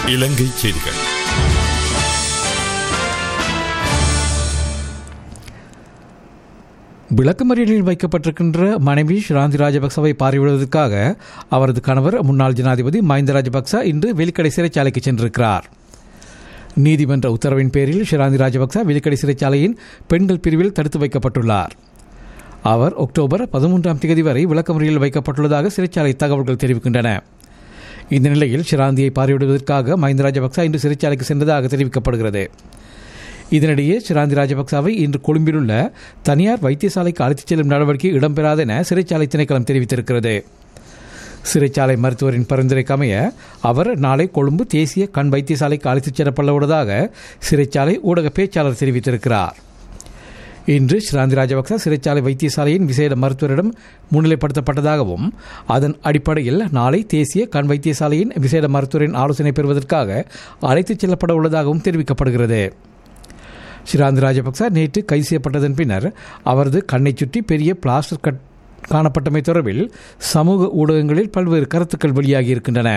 இலங்கை செய்திகள் விளக்கமறியலில் வைக்கப்பட்டிருக்கின்ற மனைவி ஷிராந்தி ராஜபக்சவை பார்வையிடுவதற்காக அவரது கணவர் முன்னாள் ஜனாதிபதி மஹிந்த ராஜபக்ச இன்று வெலிக்கடை சிறைச்சாலைக்கு சென்றிருக்கிறார் நீதிமன்ற உத்தரவின் பேரில் ஷிராந்தி ராஜபக்ச வெலிக்கடை சிறைச்சாலையின் பெண்கள் பிரிவில் தடுத்து வைக்கப்பட்டுள்ளார் அவர் அக்டோபர் பதிமூன்றாம் தேதி வரை விளக்கமறியலில் வைக்கப்பட்டுள்ளதாக சிறைச்சாலை தகவல்கள் தெரிவிக்கின்றன இந்த நிலையில் ஷிராந்தியை பார்வையிடுவதற்காக மஹிந்த ராஜபக்ச இன்று சிறைச்சாலைக்கு சென்றதாக தெரிவிக்கப்படுகிறது இதனிடையே ஷிராந்தி ராஜபக்சாவை இன்று கொழும்பிலுள்ள தனியார் வைத்தியசாலைக்கு அழைத்துச் செல்லும் நடவடிக்கை இடம்பெறாது என சிறைச்சாலை திணைக்களம் தெரிவித்திருக்கிறது சிறைச்சாலை மருத்துவரின் பரிந்துரைக்கு அமைய அவர் நாளை கொழும்பு தேசிய கண் வைத்தியசாலைக்கு அழைத்துச் செல்லப்பட உள்ளதாக சிறைச்சாலை ஊடக பேச்சாளர் தெரிவித்திருக்கிறார் இன்று ஸ்ராந்தி ராஜபக்ச சிறைச்சாலை வைத்தியசாலையின் விசேட மருத்துவரிடம் முன்னிலைப்படுத்தப்பட்டதாகவும் அதன் அடிப்படையில் நாளை தேசிய கண் வைத்தியசாலையின் விசேட மருத்துவரின் ஆலோசனை பெறுவதற்காக அழைத்துச் செல்லப்பட உள்ளதாகவும் தெரிவிக்கப்படுகிறது ஸ்ரீராந்த் ராஜபக்ச நேற்று கைது செய்யப்பட்டதன் பின்னர் அவரது கண்ணைச் சுற்றி பெரிய பிளாஸ்டர் கட் காணப்பட்டமை தொடர்பில் சமூக ஊடகங்களில் பல்வேறு கருத்துக்கள் வெளியாகியிருக்கின்றன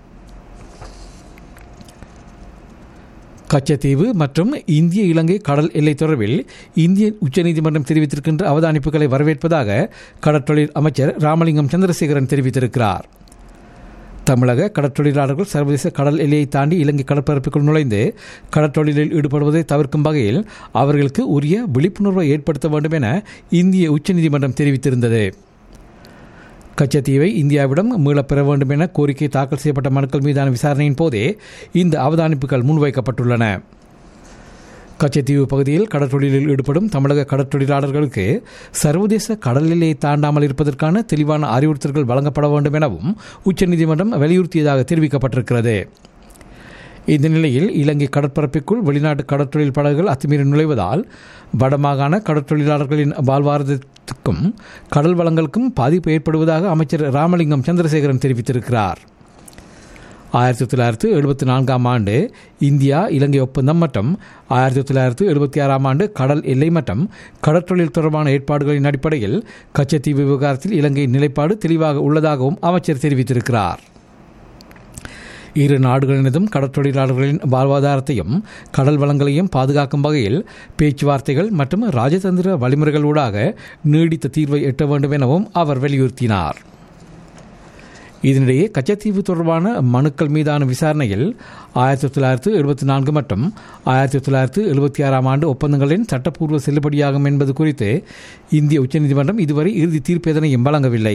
கச்சத்தீவு மற்றும் இந்திய இலங்கை கடல் எல்லை தொடர்பில் இந்திய உச்சநீதிமன்றம் தெரிவித்திருக்கின்ற அவதானிப்புகளை வரவேற்பதாக கடற்றொழில் அமைச்சர் ராமலிங்கம் சந்திரசேகரன் தெரிவித்திருக்கிறார் தமிழக கடற்றொழிலாளர்கள் சர்வதேச கடல் எல்லையை தாண்டி இலங்கை கடற்பரப்புக்குள் நுழைந்து கடற்றொழிலில் ஈடுபடுவதை தவிர்க்கும் வகையில் அவர்களுக்கு உரிய விழிப்புணர்வை ஏற்படுத்த வேண்டும் என இந்திய உச்சநீதிமன்றம் தெரிவித்திருந்தது கச்சத்தீவை இந்தியாவிடம் மீளப் பெற வேண்டும் என கோரிக்கை தாக்கல் செய்யப்பட்ட மனுக்கள் மீதான விசாரணையின் போதே இந்த அவதானிப்புகள் முன்வைக்கப்பட்டுள்ளன கச்சத்தீவு பகுதியில் கடற்றொழிலில் ஈடுபடும் தமிழக கடற்றொழிலாளர்களுக்கு சர்வதேச கடல் எல்லையை தாண்டாமல் இருப்பதற்கான தெளிவான அறிவுறுத்தல்கள் வழங்கப்பட வேண்டும் எனவும் உச்சநீதிமன்றம் வலியுறுத்தியதாக தெரிவிக்கப்பட்டிருக்கிறது இந்த நிலையில் இலங்கை கடற்பரப்பிற்குள் வெளிநாட்டு கடற்றொழில் படகுகள் அத்துமீறி நுழைவதால் வடமாகாண கடற்றொழிலாளர்களின் வாழ்வாதாரத்திற்கும் கடல் வளங்களுக்கும் பாதிப்பு ஏற்படுவதாக அமைச்சர் ராமலிங்கம் சந்திரசேகரன் தெரிவித்திருக்கிறார் ஆயிரத்தி தொள்ளாயிரத்து எழுபத்தி நான்காம் ஆண்டு இந்தியா இலங்கை ஒப்பந்தம் மற்றும் ஆயிரத்தி தொள்ளாயிரத்து எழுபத்தி ஆறாம் ஆண்டு கடல் எல்லை மற்றும் கடற்றொழில் தொடர்பான ஏற்பாடுகளின் அடிப்படையில் கச்சத்தீவு விவகாரத்தில் இலங்கையின் நிலைப்பாடு தெளிவாக உள்ளதாகவும் அமைச்சர் தெரிவித்திருக்கிறார் இரு நாடுகளினதும் கடற்றொழிலாளர்களின் வாழ்வாதாரத்தையும் கடல் வளங்களையும் பாதுகாக்கும் வகையில் பேச்சுவார்த்தைகள் மற்றும் ராஜதந்திர வழிமுறைகளூடாக நீடித்த தீர்வை எட்ட வேண்டும் எனவும் அவர் வலியுறுத்தினார் இதனிடையே கச்சத்தீவு தொடர்பான மனுக்கள் மீதான விசாரணையில் ஆயிரத்தி தொள்ளாயிரத்து எழுபத்தி நான்கு மற்றும் ஆயிரத்தி தொள்ளாயிரத்து எழுபத்தி ஆறாம் ஆண்டு ஒப்பந்தங்களின் சட்டப்பூர்வ செல்லுபடியாகும் என்பது குறித்து இந்திய உச்சநீதிமன்றம் இதுவரை இறுதி தீர்ப்பு எதனையும் வழங்கவில்லை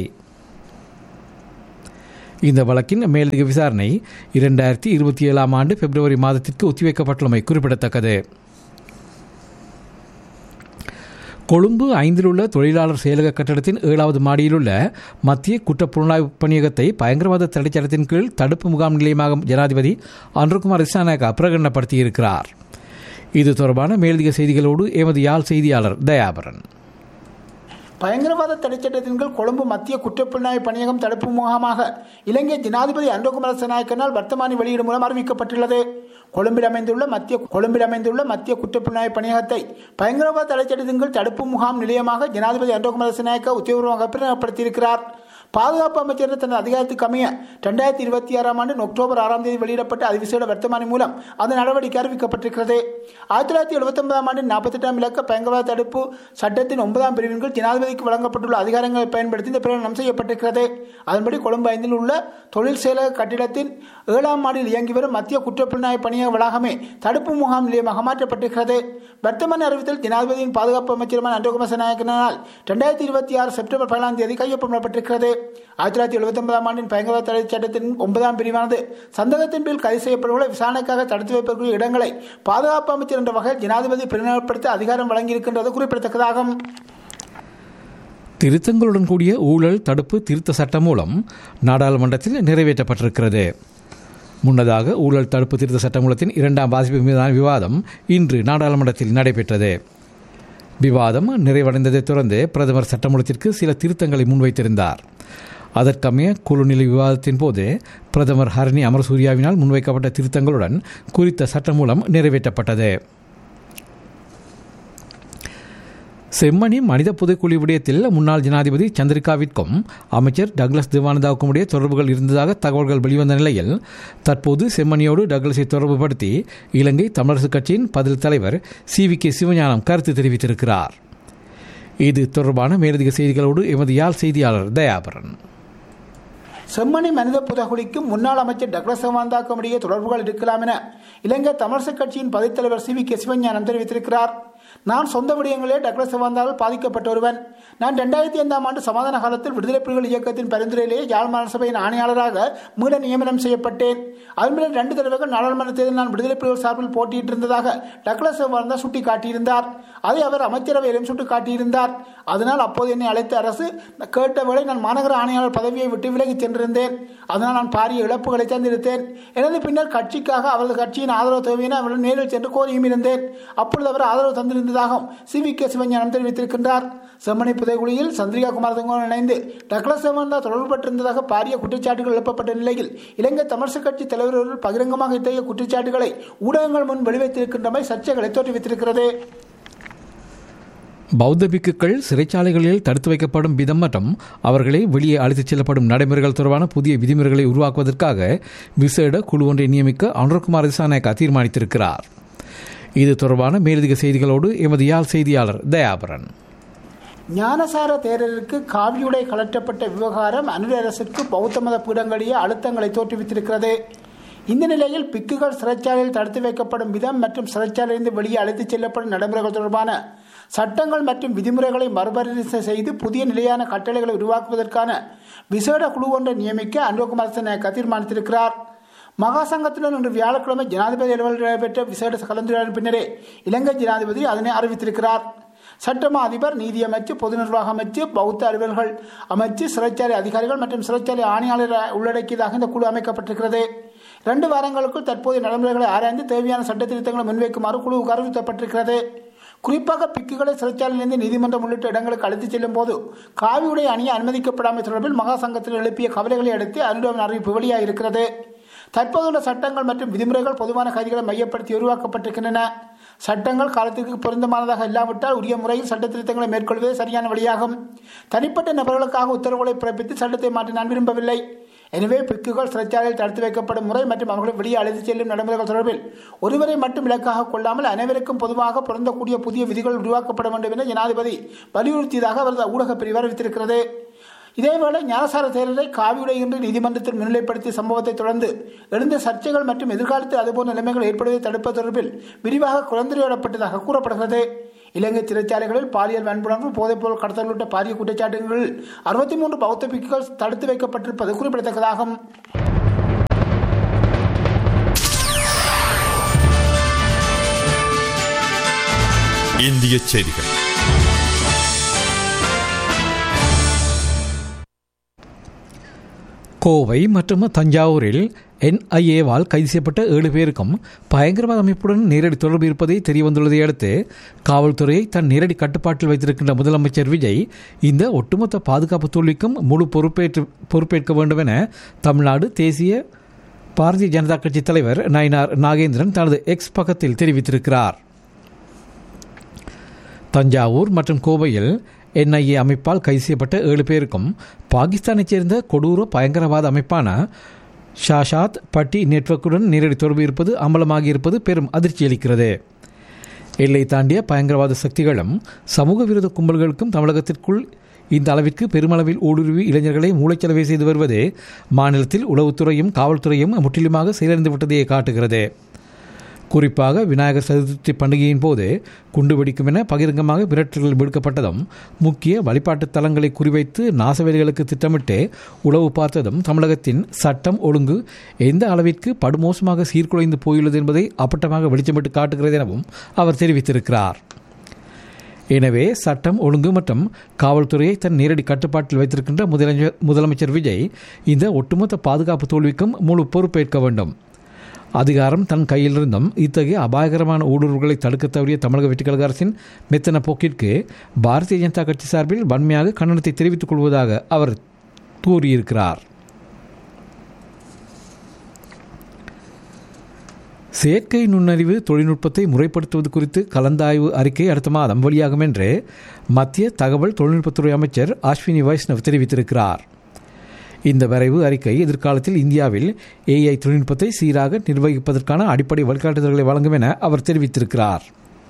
இந்த வழக்கின் மேலதிக விசாரணை இரண்டாயிரத்தி இருபத்தி ஏழாம் ஆண்டு பிப்ரவரி மாதத்திற்கு ஒத்திவைக்கப்பட்டுள்ளமை குறிப்பிடத்தக்கது கொழும்பு ஐந்தில் உள்ள தொழிலாளர் செயலக கட்டடத்தின் ஏழாவது மாடியிலுள்ள மத்திய குற்றப்புலனாய்வு பணியகத்தை பயங்கரவாத தடைச்சட்டத்தின் கீழ் தடுப்பு முகாம் நிலையமாக ஜனாதிபதி அன்ருகுமார் இஸ்லாநாயக்கா பிரகடனப்படுத்தியிருக்கிறார் இது தொடர்பான மேலதிக செய்திகளோடு எமது யாழ் செய்தியாளர் தயாபரன் பயங்கரவாத தடைச்சட்டத்தின் கீழ் கொழும்பு மத்திய குற்றப்புலனாய்வு பணியகம் தடுப்பு முகாமாக இலங்கை ஜனாதிபதி அன்றகுமார சனாயக்கனால் வர்த்தமானி வெளியீடு மூலம் அறிவிக்கப்பட்டுள்ளது கொழும்பில் அமைந்துள்ள மத்திய கொழும்பில் அமைந்துள்ள மத்திய குற்றப்புலனாய்வு பணியகத்தை பயங்கரவாத தடைச்சட்டத்தின் கீழ் தடுப்பு முகாம் நிலையமாக ஜனாதிபதி அன்றகுமார சனாயக்க உத்தியோகபூர்வமாக பிரகடனப்படுத்தியிருக்கிறார் பாதுகாப்பு அமைச்சர் தனது அதிகாரத்துக்கு அமைய ரெண்டாயிரத்தி இருபத்தி ஆறாம் ஆண்டு அக்டோபர் ஆறாம் தேதி வெளியிடப்பட்ட அதிவிசேட வர்த்தமானி மூலம் அந்த நடவடிக்கை அறிவிக்கப்பட்டிருக்கிறது ஆயிரத்தி தொள்ளாயிரத்தி எழுபத்தி ஒன்பதாம் ஆண்டு நாற்பத்தெட்டாம் இலக்க பயங்கரவாத தடுப்பு சட்டத்தின் ஒன்பதாம் பிரிவின் கீழ் ஜனாதிபதிக்கு வழங்கப்பட்டுள்ள அதிகாரங்களை பயன்படுத்தி இந்த பிரகடனம் செய்யப்பட்டிருக்கிறது அதன்படி கொழும்பு ஐந்தில் உள்ள தொழில் செயலக கட்டிடத்தின் ஏழாம் மாடியில் இயங்கி வரும் மத்திய குற்றப்புலனாய்வு பணியக வளாகமே தடுப்பு முகாம் நிலையமாக மாற்றப்பட்டிருக்கிறது வர்த்தமானி அறிவித்தல் ஜனாதிபதியின் பாதுகாப்பு அமைச்சருமான அண்டகுமார் நாயக்கனால் ரெண்டாயிரத்தி இருபத்தி ஆறு செப்டம்பர் பதினாம் தேதி கையொப்பமிடப்பட்டிருக்கிறது ஆயிரத்தி தொள்ளாயிரத்தி எழுபத்தி ஒன்பதாம் ஆண்டின் பயங்கரவாத தடை சட்டத்தின் ஒன்பதாம் பிரிவானது சந்தகத்தின் பேரில் கைது செய்யப்பட்டுள்ள விசாரணைக்காக தடுத்து வைப்பதற்குரிய இடங்களை பாதுகாப்பு அமைச்சர் என்ற வகையில் ஜனாதிபதி பிரகடனப்படுத்த அதிகாரம் வழங்கியிருக்கின்றது குறிப்பிடத்தக்கதாகும் திருத்தங்களுடன் கூடிய ஊழல் தடுப்பு திருத்த சட்டம் மூலம் நாடாளுமன்றத்தில் நிறைவேற்றப்பட்டிருக்கிறது முன்னதாக ஊழல் தடுப்பு திருத்த சட்டமூலத்தின் இரண்டாம் வாசிப்பு மீதான விவாதம் இன்று நாடாளுமன்றத்தில் நடைபெற்றது விவாதம் நிறைவடைந்ததைத் தொடர்ந்து பிரதமர் சட்டமூலத்திற்கு சில திருத்தங்களை முன்வைத்திருந்தார் அதற்கமைய குழுநிலை விவாதத்தின் போது பிரதமர் ஹரணி அமரசூரியாவினால் முன்வைக்கப்பட்ட திருத்தங்களுடன் குறித்த சட்டமூலம் நிறைவேற்றப்பட்டது செம்மணி மனித புதைக்குழி விடயத்தில் முன்னாள் ஜனாதிபதி சந்திரிகாவிற்கும் அமைச்சர் டக்ளஸ் திவானந்தாவுக்கும் இடையே தொடர்புகள் இருந்ததாக தகவல்கள் வெளிவந்த நிலையில் தற்போது செம்மணியோடு டக்ளஸை தொடர்புபடுத்தி இலங்கை தமிழரசுக் கட்சியின் பதில் தலைவர் சி வி கே சிவஞானம் கருத்து தெரிவித்திருக்கிறார் இது தொடர்பான மேலதிக செய்திகளோடு எமது யாழ் செய்தியாளர் தயாபரன் செம்மணி மனித புதகுலிக்கும் முன்னாள் அமைச்சர் டக்ளஸ் சிவாந்தாக்கும் இடையே தொடர்புகள் இருக்கலாம் என இலங்கை தமிழரசுக் கட்சியின் பதித்தலைவர் சி வி கே சிவஞானம் தெரிவித்திருக்கிறார் நான் சொந்த விடயங்களே டக்ளஸ் சிவாந்தால் பாதிக்கப்பட்ட ஒருவன் நான் ரெண்டாயிரத்தி ஐந்தாம் ஆண்டு சமாதான காலத்தில் விடுதலை புலிகள் இயக்கத்தின் பரிந்துரையிலேயே யாழ் மாநசபையின் ஆணையாளராக மீள நியமனம் செய்யப்பட்டேன் அதுமுறை ரெண்டு தடவைகள் நாடாளுமன்ற தேர்தல் நான் விடுதலை புலிகள் சார்பில் போட்டியிட்டிருந்ததாக டக்ளஸ் சிவாந்தா சுட்டி காட்டியிருந்தார் அதை அவர் அமைச்சரவையிலும் சுட்டி காட்டியிருந்தார் அதனால் அப்போது என்னை அழைத்த அரசு கேட்ட வேளை நான் மாநகர ஆணையாளர் பதவியை விட்டு விலகிச் சென்றிருந்தேன் அதனால் நான் பாரிய இழப்புகளை தந்திருந்தேன் எனது பின்னர் கட்சிக்காக அவரது கட்சியின் ஆதரவு தேவையின அவரிடம் நேரில் சென்று கோரியும் இருந்தேன் அப்பொழுது அவர் ஆதரவு தந்திருந்ததாகவும் சி வி கே சிவஞானம் தெரிவித்திருக்கின்றார் செம்மணி புதைகுழியில் சந்திரிகா குமாரதங்குடன் இணைந்து டக்ளஸ் சிவந்தா தொடர்புபட்டிருந்ததாக பாரிய குற்றச்சாட்டுகள் எழுப்பப்பட்ட நிலையில் இலங்கை தமிழரசுக் கட்சி தலைவர் ஒருவர் பகிரங்கமாக இத்தகைய குற்றச்சாட்டுகளை ஊடகங்கள் முன் வெளிவைத்திருக்கின்றமை சர்ச்சைகளை தோற்றுவித்திருக்கிறது பௌத்த பிக்குகள் சிறைச்சாலைகளில் தடுத்து வைக்கப்படும் விதம் மற்றும் அவர்களை வெளியே அழைத்துச் செல்லப்படும் நடைமுறைகள் தொடர்பான புதிய விதிமுறைகளை உருவாக்குவதற்காக விசேட குழு ஒன்றை நியமிக்க அனுர்குமார் திசாநாயக்கா தீர்மானித்திருக்கிறார் இது தொடர்பான மேலதிக செய்திகளோடு எமது யாழ் செய்தியாளர் தயாபரன் ஞானசார தேரருக்கு காவியுடை கலற்றப்பட்ட விவகாரம் அனுர அரசுக்கு பௌத்த மத பீடங்களிய அழுத்தங்களை தோற்றுவித்திருக்கிறது இந்த நிலையில் பிக்குகள் சிறைச்சாலையில் தடுத்து வைக்கப்படும் விதம் மற்றும் சிறைச்சாலையிலிருந்து வெளியே அழைத்துச் செல்லப்படும் நடைமுறைகள் தொடர்பான சட்டங்கள் மற்றும் விதிமுறைகளை மறுபரிசீலனை செய்து புதிய நிலையான கட்டளைகளை உருவாக்குவதற்கான விசேட குழு ஒன்றை நியமிக்க அன்பகுமார் நாயக்கா தீர்மானித்திருக்கிறார் மகாசங்கத்துடன் இன்று வியாழக்கிழமை ஜனாதிபதி அலுவலகம் நடைபெற்ற விசேட கலந்துரையாடலின் பின்னரே இலங்கை ஜனாதிபதி அதனை அறிவித்திருக்கிறார் சட்டமா அதிபர் நீதியமைச்சு பொது நிர்வாக அமைச்சு பௌத்த அலுவல்கள் அமைச்சு சிறைச்சாலை அதிகாரிகள் மற்றும் சிறைச்சாலை ஆணையாளர் உள்ளடக்கியதாக இந்த குழு அமைக்கப்பட்டிருக்கிறது இரண்டு வாரங்களுக்குள் தற்போதைய நடைமுறைகளை ஆராய்ந்து தேவையான சட்ட திருத்தங்களை முன்வைக்குமாறு குழுவுக்கு அறிவிக்கப்பட்டிருக்கிறது குறிப்பாக பிக்குகளை சிறைச்சாலையிலிருந்து நீதிமன்றம் உள்ளிட்ட இடங்களுக்கு அழைத்துச் செல்லும் போது காவியுடை அணிய அனுமதிக்கப்படாமை தொடர்பில் மகா சங்கத்தில் எழுப்பிய கவலைகளை அடுத்து அனுடாவின் அறிவிப்பு வெளியாகிருக்கிறது தற்போதுள்ள சட்டங்கள் மற்றும் விதிமுறைகள் பொதுவான கைதிகளை மையப்படுத்தி உருவாக்கப்பட்டிருக்கின்றன சட்டங்கள் காலத்திற்கு பொருந்தமானதாக இல்லாவிட்டால் உரிய முறையில் சட்ட திருத்தங்களை மேற்கொள்வதே சரியான வழியாகும் தனிப்பட்ட நபர்களுக்காக உத்தரவுகளை பிறப்பித்து சட்டத்தை மாற்றி நான் விரும்பவில்லை எனவே பிக்குகள் சிறைச்சாலையில் தடுத்து வைக்கப்படும் முறை மற்றும் அவர்களை வெளியே அழைத்துச் செல்லும் நடைமுறைகள் தொடர்பில் ஒருவரை மட்டும் இலக்காக கொள்ளாமல் அனைவருக்கும் பொதுவாக பொருந்தக்கூடிய புதிய விதிகள் உருவாக்கப்பட வேண்டும் என ஜனாதிபதி வலியுறுத்தியதாக அவரது ஊடகப் பிரிவு அறிவித்திருக்கிறது இதேவேளை ஞானசார தேரரை காவியுடை இன்று நீதிமன்றத்தில் முன்னிலைப்படுத்திய சம்பவத்தை தொடர்ந்து எழுந்த சர்ச்சைகள் மற்றும் எதிர்காலத்தில் அதுபோன்ற நிலைமைகள் ஏற்படுவதை தடுப்பது தொடர்பில் விரிவாக குழந்தையிடப்பட்டதாக கூறப்படுகிறது இலங்கை சிறைச்சாலைகளில் பாலியல் வன்புணர்வு போதைப்பொருள் கடத்தல் உள்ளிட்ட பாரிய குற்றச்சாட்டுகளில் அறுபத்தி மூன்று பௌத்த பிக்குகள் தடுத்து வைக்கப்பட்டிருப்பது குறிப்பிடத்தக்கதாகும் இந்திய செய்திகள் கோவை மற்றும் தஞ்சாவூரில் என்ஐஏவால் கைது செய்யப்பட்ட ஏழு பேருக்கும் பயங்கரவாத அமைப்புடன் நேரடி தொடர்பு இருப்பதை தெரியவந்துள்ளதை அடுத்து காவல்துறையை தன் நேரடி கட்டுப்பாட்டில் வைத்திருக்கின்ற முதலமைச்சர் விஜய் இந்த ஒட்டுமொத்த பாதுகாப்பு தோல்விக்கும் முழு பொறுப்பேற்று பொறுப்பேற்க வேண்டும் என தமிழ்நாடு தேசிய பாரதிய ஜனதா கட்சி தலைவர் நயினார் நாகேந்திரன் தனது எக்ஸ் பக்கத்தில் தெரிவித்திருக்கிறார் தஞ்சாவூர் மற்றும் கோவையில் என்ஐஏ அமைப்பால் கைது செய்யப்பட்ட ஏழு பேருக்கும் பாகிஸ்தானைச் சேர்ந்த கொடூர பயங்கரவாத அமைப்பான ஷாஷாத் பட்டி நெட்வொர்க்குடன் நேரடி தொடர்பு இருப்பது அமலமாகியிருப்பது பெரும் அதிர்ச்சி அளிக்கிறது எல்லை தாண்டிய பயங்கரவாத சக்திகளும் சமூக விரோத கும்பல்களுக்கும் தமிழகத்திற்குள் இந்த அளவிற்கு பெருமளவில் ஊடுருவி இளைஞர்களை மூளைச்சலவை செய்து வருவது மாநிலத்தில் உளவுத்துறையும் காவல்துறையும் முற்றிலுமாக செயலிழந்து விட்டதையே காட்டுகிறது குறிப்பாக விநாயகர் சதுர்த்தி பண்டிகையின் போது குண்டு வெடிக்கும் என பகிரங்கமாக மிரட்டல்கள் விடுக்கப்பட்டதும் முக்கிய வழிபாட்டு தலங்களை குறிவைத்து நாசவேலிகளுக்கு திட்டமிட்டு உளவு பார்த்ததும் தமிழகத்தின் சட்டம் ஒழுங்கு எந்த அளவிற்கு படுமோசமாக சீர்குலைந்து போயுள்ளது என்பதை அப்பட்டமாக வெளிச்சமிட்டு காட்டுகிறது எனவும் அவர் தெரிவித்திருக்கிறார் எனவே சட்டம் ஒழுங்கு மற்றும் காவல்துறையை தன் நேரடி கட்டுப்பாட்டில் வைத்திருக்கின்ற முதலமைச்சர் முதலமைச்சர் விஜய் இந்த ஒட்டுமொத்த பாதுகாப்பு தோல்விக்கும் முழு பொறுப்பேற்க வேண்டும் அதிகாரம் தன் கையிலிருந்தும் இத்தகைய அபாயகரமான ஊடுருவல்களை தடுக்க தவறிய தமிழக வெற்றிக்கழக அரசின் மெத்தன போக்கிற்கு பாரதிய ஜனதா கட்சி சார்பில் வன்மையாக கண்டனத்தை தெரிவித்துக் கொள்வதாக அவர் கூறியிருக்கிறார் செயற்கை நுண்ணறிவு தொழில்நுட்பத்தை முறைப்படுத்துவது குறித்து கலந்தாய்வு அறிக்கை அடுத்த மாதம் வெளியாகும் என்று மத்திய தகவல் தொழில்நுட்பத்துறை அமைச்சர் அஸ்வினி வைஷ்ணவ் தெரிவித்திருக்கிறார் இந்த வரைவு அறிக்கை எதிர்காலத்தில் இந்தியாவில் ஏஐ தொழில்நுட்பத்தை சீராக நிர்வகிப்பதற்கான அடிப்படை வழிகாட்டுதல்களை வழங்கும் என அவர் தெரிவித்திருக்கிறார்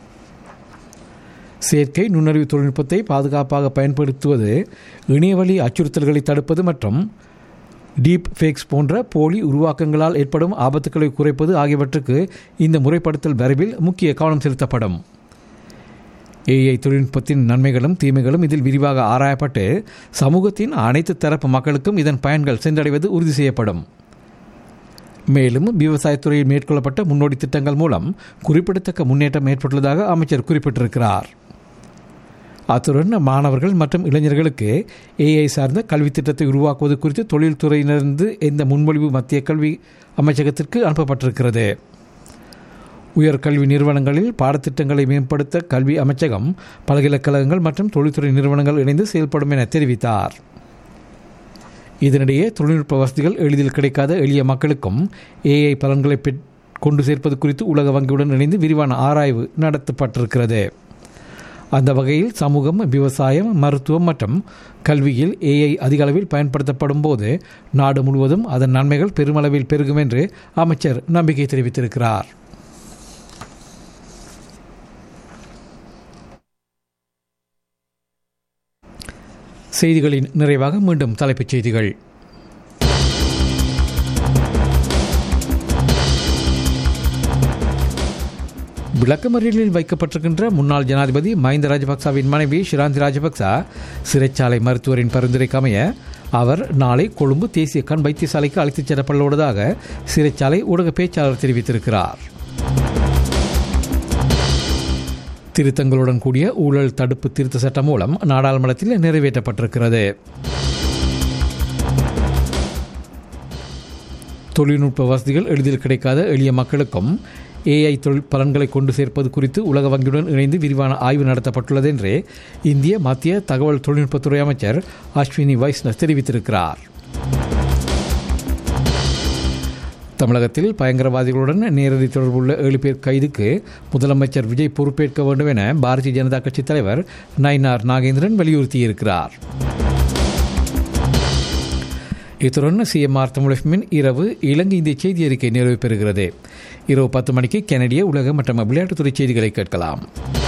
செயற்கை நுண்ணறிவு தொழில்நுட்பத்தை பாதுகாப்பாக பயன்படுத்துவது இணையவழி அச்சுறுத்தல்களை தடுப்பது மற்றும் டீப் ஃபேக்ஸ் போன்ற போலி உருவாக்கங்களால் ஏற்படும் ஆபத்துக்களை குறைப்பது ஆகியவற்றுக்கு இந்த முறைப்படுத்தல் வரைவில் முக்கிய கவனம் செலுத்தப்படும் ஏஐ தொழில்நுட்பத்தின் நன்மைகளும் தீமைகளும் இதில் விரிவாக ஆராயப்பட்டு சமூகத்தின் அனைத்து தரப்பு மக்களுக்கும் இதன் பயன்கள் சென்றடைவது உறுதி செய்யப்படும் மேலும் விவசாயத்துறையில் மேற்கொள்ளப்பட்ட முன்னோடி திட்டங்கள் மூலம் குறிப்பிடத்தக்க முன்னேற்றம் ஏற்பட்டுள்ளதாக அமைச்சர் குறிப்பிட்டிருக்கிறார் அத்துடன் மாணவர்கள் மற்றும் இளைஞர்களுக்கு ஏஐ சார்ந்த கல்வி திட்டத்தை உருவாக்குவது குறித்து தொழில்துறையினரிருந்து இந்த முன்மொழிவு மத்திய கல்வி அமைச்சகத்திற்கு அனுப்பப்பட்டிருக்கிறது உயர்கல்வி நிறுவனங்களில் பாடத்திட்டங்களை மேம்படுத்த கல்வி அமைச்சகம் பல்கலைக்கழகங்கள் மற்றும் தொழில்துறை நிறுவனங்கள் இணைந்து செயல்படும் என தெரிவித்தார் இதனிடையே தொழில்நுட்ப வசதிகள் எளிதில் கிடைக்காத எளிய மக்களுக்கும் ஏஐ பலன்களை பெற் கொண்டு சேர்ப்பது குறித்து உலக வங்கியுடன் இணைந்து விரிவான ஆராய்வு நடத்தப்பட்டிருக்கிறது அந்த வகையில் சமூகம் விவசாயம் மருத்துவம் மற்றும் கல்வியில் ஏஐ அதிக அளவில் பயன்படுத்தப்படும் போது நாடு முழுவதும் அதன் நன்மைகள் பெருமளவில் பெருகும் என்று அமைச்சர் நம்பிக்கை தெரிவித்திருக்கிறார் செய்திகளின் நிறைவாக மீண்டும் தலைப்புச் செய்திகள் விளக்கமறியலில் வைக்கப்பட்டிருக்கின்ற முன்னாள் ஜனாதிபதி மஹிந்த ராஜபக்சவின் மனைவி ஷிராந்தி ராஜபக்ச சிறைச்சாலை மருத்துவரின் பரிந்துரைக்கு அமைய அவர் நாளை கொழும்பு தேசிய கண் வைத்தியசாலைக்கு அழைத்துச் செல்லப்பட உள்ளதாக சிறைச்சாலை ஊடக பேச்சாளர் தெரிவித்திருக்கிறார் திருத்தங்களுடன் கூடிய ஊழல் தடுப்பு திருத்த சட்டம் மூலம் நாடாளுமன்றத்தில் நிறைவேற்றப்பட்டிருக்கிறது தொழில்நுட்ப வசதிகள் எளிதில் கிடைக்காத எளிய மக்களுக்கும் ஏஐ தொழில் பலன்களை கொண்டு சேர்ப்பது குறித்து உலக வங்கியுடன் இணைந்து விரிவான ஆய்வு நடத்தப்பட்டுள்ளது என்று இந்திய மத்திய தகவல் தொழில்நுட்பத்துறை அமைச்சர் அஸ்வினி வைஷ்ணவ் தெரிவித்திருக்கிறார் தமிழகத்தில் பயங்கரவாதிகளுடன் நேரடி தொடர்புள்ள ஏழு பேர் கைதுக்கு முதலமைச்சர் விஜய் பொறுப்பேற்க வேண்டும் என பாரதிய ஜனதா கட்சி தலைவர் நயினார் நாகேந்திரன் வலியுறுத்தியிருக்கிறார் இத்துடன் சிஎம்ஆர் தமிழகமின் இரவு இலங்கை இந்திய செய்தி அறிக்கை நிறைவு பெறுகிறது இரவு பத்து மணிக்கு கனடிய உலக மற்றும் விளையாட்டுத்துறை செய்திகளை கேட்கலாம்